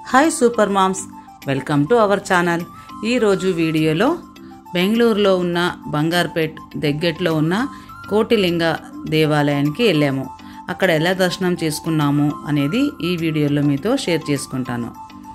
hi super moms welcome to our channel ఈరోజు వీడియోలో బెంగళూరులో ఉన్న బంగార్పేట్ దగ్గట్లో ఉన్న కోటిలింగ దేవాలయానికి వెళ్ళాము అక్కడ ఎలా దర్శనం చేసుకున్నాము అనేది ఈ వీడియోలో మీతో షేర్ చేసుకుంటాను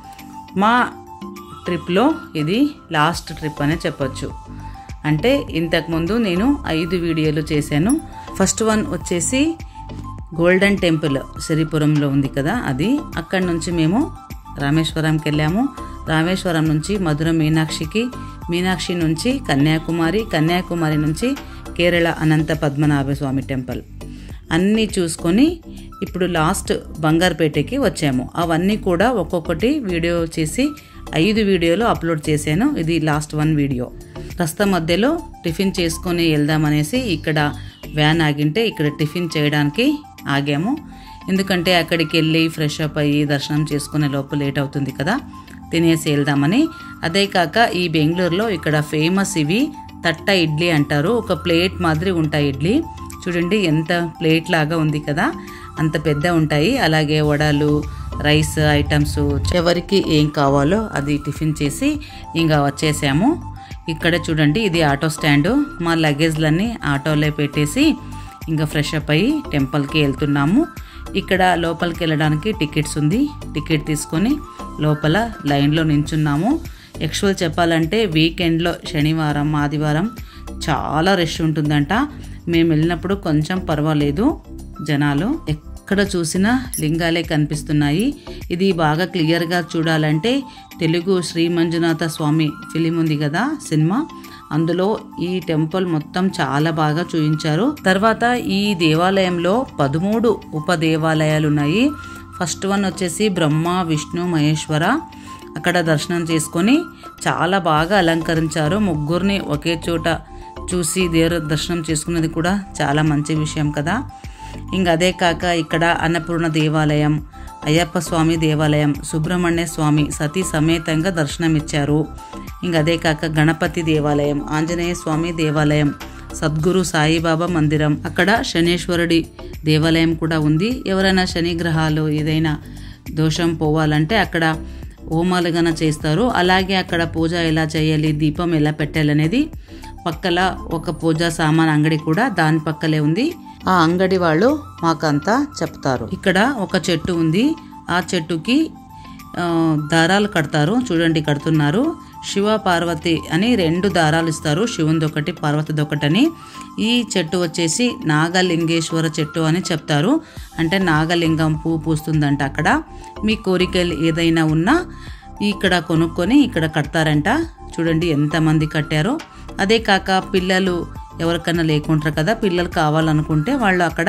మా ట్రిప్లో ఇది లాస్ట్ ట్రిప్ అనే చెప్పొచ్చు అంటే ఇంతకుముందు నేను ఐదు వీడియోలు చేశాను ఫస్ట్ వన్ వచ్చేసి గోల్డెన్ టెంపుల్ సిరిపురంలో ఉంది కదా అది అక్కడి నుంచి మేము రామేశ్వరంకి వెళ్ళాము రామేశ్వరం నుంచి మధుర మీనాక్షికి మీనాక్షి నుంచి కన్యాకుమారి కన్యాకుమారి నుంచి కేరళ అనంత పద్మనాభ స్వామి టెంపుల్ అన్నీ చూసుకొని ఇప్పుడు లాస్ట్ బంగారుపేటకి వచ్చాము అవన్నీ కూడా ఒక్కొక్కటి వీడియో చేసి ఐదు వీడియోలు అప్లోడ్ చేశాను ఇది లాస్ట్ వన్ వీడియో రస్తా మధ్యలో టిఫిన్ చేసుకొని వెళ్దామనేసి ఇక్కడ వ్యాన్ ఆగింటే ఇక్కడ టిఫిన్ చేయడానికి ఆగాము ఎందుకంటే అక్కడికి వెళ్ళి ఫ్రెష్ అప్ అయ్యి దర్శనం చేసుకునే లోపు లేట్ అవుతుంది కదా తినేసి వెళ్దామని అదే కాక ఈ బెంగళూరులో ఇక్కడ ఫేమస్ ఇవి తట్ట ఇడ్లీ అంటారు ఒక ప్లేట్ మాదిరి ఉంటాయి ఇడ్లీ చూడండి ఎంత ప్లేట్ లాగా ఉంది కదా అంత పెద్ద ఉంటాయి అలాగే వడలు రైస్ ఐటమ్స్ ఎవరికి ఏం కావాలో అది టిఫిన్ చేసి ఇంకా వచ్చేసాము ఇక్కడ చూడండి ఇది ఆటో స్టాండ్ మా లగేజ్లన్నీ ఆటోలో పెట్టేసి ఇంకా ఫ్రెష్ అప్ అయ్యి టెంపుల్కి వెళ్తున్నాము ఇక్కడ లోపలికి వెళ్ళడానికి టికెట్స్ ఉంది టికెట్ తీసుకొని లోపల లైన్లో నించున్నాము యాక్చువల్ చెప్పాలంటే వీకెండ్లో శనివారం ఆదివారం చాలా రష్ ఉంటుందంట మేము వెళ్ళినప్పుడు కొంచెం పర్వాలేదు జనాలు ఎక్కడ చూసినా లింగాలే కనిపిస్తున్నాయి ఇది బాగా క్లియర్గా చూడాలంటే తెలుగు శ్రీ మంజునాథ స్వామి ఫిలిం ఉంది కదా సినిమా అందులో ఈ టెంపుల్ మొత్తం చాలా బాగా చూపించారు తర్వాత ఈ దేవాలయంలో పదమూడు ఉప దేవాలయాలు ఉన్నాయి ఫస్ట్ వన్ వచ్చేసి బ్రహ్మ విష్ణు మహేశ్వర అక్కడ దర్శనం చేసుకొని చాలా బాగా అలంకరించారు ముగ్గురిని ఒకే చోట చూసి దేవుడు దర్శనం చేసుకున్నది కూడా చాలా మంచి విషయం కదా ఇంక అదే కాక ఇక్కడ అన్నపూర్ణ దేవాలయం అయ్యప్ప స్వామి దేవాలయం సుబ్రహ్మణ్య స్వామి సతీ సమేతంగా దర్శనమిచ్చారు ఇంక అదే కాక గణపతి దేవాలయం ఆంజనేయ స్వామి దేవాలయం సద్గురు సాయిబాబా మందిరం అక్కడ శనేశ్వరుడి దేవాలయం కూడా ఉంది ఎవరైనా శని గ్రహాలు ఏదైనా దోషం పోవాలంటే అక్కడ హోమాలు గన చేస్తారు అలాగే అక్కడ పూజ ఎలా చేయాలి దీపం ఎలా పెట్టాలనేది పక్కల ఒక పూజా సామాన్ అంగడి కూడా దాని పక్కలే ఉంది ఆ అంగడి వాళ్ళు మాకంతా చెప్తారు ఇక్కడ ఒక చెట్టు ఉంది ఆ చెట్టుకి ఆ, దారాలు కడతారు చూడండి కడుతున్నారు శివ పార్వతి అని రెండు దారాలు ఇస్తారు శివునిది ఒకటి పార్వతిది ఒకటని ఈ చెట్టు వచ్చేసి నాగలింగేశ్వర చెట్టు అని చెప్తారు అంటే నాగలింగం పువ్వు పూస్తుందంట అక్కడ మీ కోరికలు ఏదైనా ఉన్నా ఇక్కడ కొనుక్కొని ఇక్కడ కడతారంట చూడండి ఎంతమంది కట్టారో అదే కాక పిల్లలు ఎవరికన్నా లేకుంటారు కదా పిల్లలు కావాలనుకుంటే వాళ్ళు అక్కడ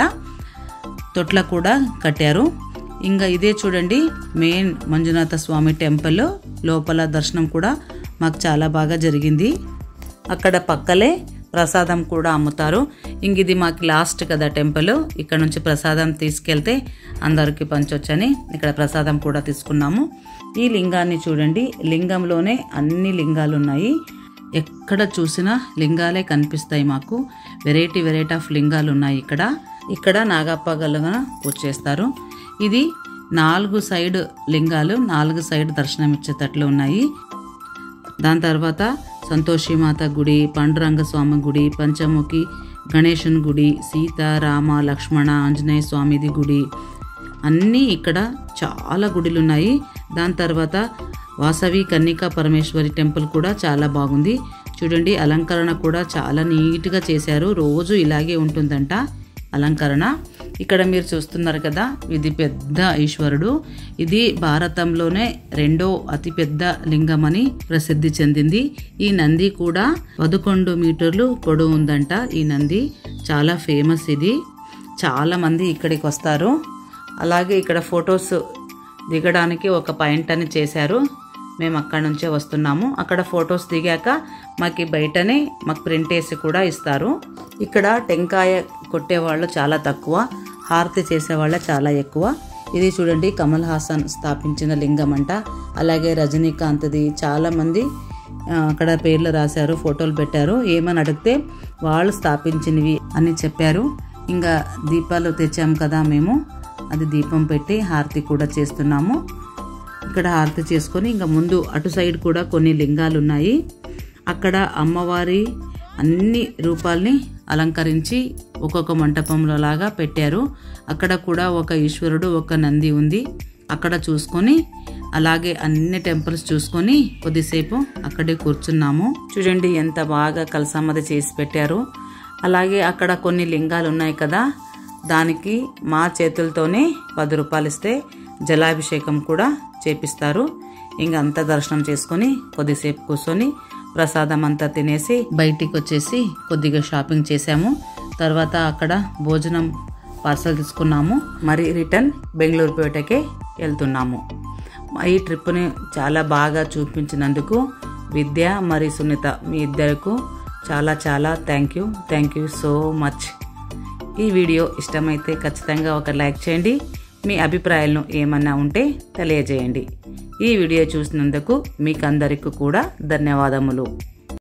తొట్ల కూడా కట్టారు ఇంకా ఇదే చూడండి మెయిన్ మంజునాథ స్వామి టెంపుల్ లోపల దర్శనం కూడా మాకు చాలా బాగా జరిగింది అక్కడ పక్కలే ప్రసాదం కూడా అమ్ముతారు ఇంక ఇది మాకు లాస్ట్ కదా టెంపుల్ ఇక్కడ నుంచి ప్రసాదం తీసుకెళ్తే అందరికి పంచొచ్చని ఇక్కడ ప్రసాదం కూడా తీసుకున్నాము ఈ లింగాన్ని చూడండి లింగంలోనే అన్ని లింగాలు ఉన్నాయి ఎక్కడ చూసినా లింగాలే కనిపిస్తాయి మాకు వెరైటీ వెరైటీ ఆఫ్ లింగాలు ఉన్నాయి ఇక్కడ ఇక్కడ నాగప్ప గలుగా పూజ చేస్తారు ఇది నాలుగు సైడ్ లింగాలు నాలుగు సైడ్ దర్శనం ఇచ్చేటట్లు ఉన్నాయి దాని తర్వాత సంతోషిమాత గుడి పాండురంగ స్వామి గుడి పంచముఖి గణేశుని గుడి సీత రామ లక్ష్మణ ఆంజనేయ స్వామిది గుడి అన్నీ ఇక్కడ చాలా గుడులు ఉన్నాయి దాని తర్వాత వాసవి కన్నికా పరమేశ్వరి టెంపుల్ కూడా చాలా బాగుంది చూడండి అలంకరణ కూడా చాలా నీట్గా చేశారు రోజు ఇలాగే ఉంటుందంట అలంకరణ ఇక్కడ మీరు చూస్తున్నారు కదా ఇది పెద్ద ఈశ్వరుడు ఇది భారతంలోనే రెండో అతిపెద్ద లింగం అని ప్రసిద్ధి చెందింది ఈ నంది కూడా పదకొండు మీటర్లు పొడవు ఉందంట ఈ నంది చాలా ఫేమస్ ఇది చాలా మంది ఇక్కడికి వస్తారు అలాగే ఇక్కడ ఫొటోస్ దిగడానికి ఒక పాయింట్ అని చేశారు మేము అక్కడ నుంచే వస్తున్నాము అక్కడ ఫొటోస్ దిగాక మాకు బయటనే మాకు ప్రింట్ వేసి కూడా ఇస్తారు ఇక్కడ టెంకాయ కొట్టేవాళ్ళు చాలా తక్కువ హారతి చేసేవాళ్ళ చాలా ఎక్కువ ఇది చూడండి కమల్ హాసన్ స్థాపించిన లింగం అంట అలాగే రజనీకాంత్ది చాలామంది ఆ, అక్కడ పేర్లు రాశారు ఫోటోలు పెట్టారు ఏమని అడిగితే వాళ్ళు స్థాపించినవి అని చెప్పారు ఇంకా దీపాలు తెచ్చాం కదా మేము అది దీపం పెట్టి హారతి కూడా చేస్తున్నాము ఇక్కడ హారతి చేసుకొని ఇంకా ముందు అటు సైడ్ కూడా కొన్ని లింగాలు ఉన్నాయి అక్కడ అమ్మవారి అన్ని రూపాల్ని అలంకరించి ఒక్కొక్క మంటపంలో లాగా పెట్టారు అక్కడ కూడా ఒక ఈశ్వరుడు ఒక నంది ఉంది అక్కడ చూసుకొని అలాగే అన్ని టెంపుల్స్ చూసుకొని కొద్దిసేపు అక్కడే కూర్చున్నాము చూడండి ఎంత బాగా కలసమ్మది చేసి పెట్టారు అలాగే అక్కడ కొన్ని లింగాలు ఉన్నాయి కదా దానికి మా చేతులతోనే పది రూపాయలు ఇస్తే జలాభిషేకం కూడా చేపిస్తారు ఇంక అంతా దర్శనం చేసుకొని కొద్దిసేపు కూర్చొని ప్రసాదం అంతా తినేసి బయటికి వచ్చేసి కొద్దిగా షాపింగ్ చేసాము తర్వాత అక్కడ భోజనం పార్సల్ తీసుకున్నాము మరి రిటర్న్ బెంగళూరు పేటకే వెళ్తున్నాము ఈ ట్రిప్ని చాలా బాగా చూపించినందుకు విద్య మరి సునీత మీ ఇద్దరకు చాలా చాలా thank you thank you so much ఈ వీడియో ఇష్టమైతే ఖచ్చితంగా ఒక లైక్ చేయండి మీ అభిప్రాయాలను ఏమన్నా ఉంటే తెలియజేయండి ఈ వీడియో చూసినందుకు మీకు అందరికీ కూడా ధన్యవాదములు